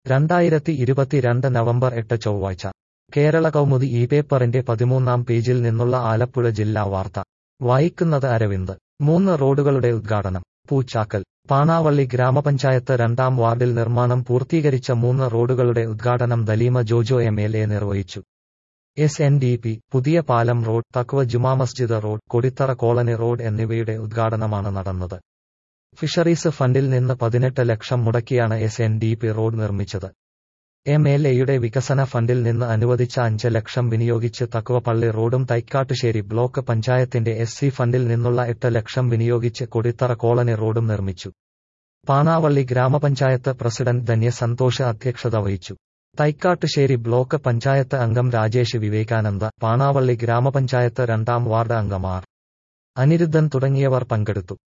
രണ്ടായിരത്തി ഇരുപത്തിരണ്ട് നവംബർ എട്ട് ചൊവ്വാഴ്ച കേരള കൗമുദി ഈ പേപ്പറിന്റെ പതിമൂന്നാം പേജിൽ നിന്നുള്ള ആലപ്പുഴ ജില്ലാ വാർത്ത വായിക്കുന്നത് അരവിന്ദ് മൂന്ന് റോഡുകളുടെ ഉദ്ഘാടനം പൂച്ചാക്കൽ പാണാവള്ളി ഗ്രാമപഞ്ചായത്ത് രണ്ടാം വാർഡിൽ നിർമ്മാണം പൂർത്തീകരിച്ച മൂന്ന് റോഡുകളുടെ ഉദ്ഘാടനം Daleema Jojo M L A നിർവഹിച്ചു എസ് എൻ ഡി പി പുതിയ പാലം road Thaqwa Juma Masjid road Kodithara colony road എന്നിവയുടെ ഉദ്ഘാടനമാണ് നടന്നത് ഫിഷറീസ് ഫണ്ടിൽ നിന്ന് പതിനെട്ട് ലക്ഷം മുടക്കിയാണ് S N D P road നിർമ്മിച്ചത് എം എൽ എയുടെ വികസന ഫണ്ടിൽ നിന്ന് അനുവദിച്ച അഞ്ച് ലക്ഷം വിനിയോഗിച്ച് തക്വപ്പള്ളി റോഡും തൈക്കാട്ടുശ്ശേരി ബ്ലോക്ക് പഞ്ചായത്തിന്റെ എസ് സി ഫണ്ടിൽ നിന്നുള്ള എട്ട് ലക്ഷം വിനിയോഗിച്ച് കൊടിത്തറ കോളനി റോഡും നിർമ്മിച്ചു പാണാവള്ളി ഗ്രാമപഞ്ചായത്ത് പ്രസിഡന്റ് ധന്യ സന്തോഷ് അധ്യക്ഷത വഹിച്ചു തൈക്കാട്ടുശ്ശേരി ബ്ലോക്ക് പഞ്ചായത്ത് അംഗം രാജേഷ് വിവേകാനന്ദ പാണാവള്ളി ഗ്രാമപഞ്ചായത്ത് രണ്ടാം വാർഡ് അംഗമാർ അനിരുദ്ധൻ തുടങ്ങിയവർ പങ്കെടുത്തു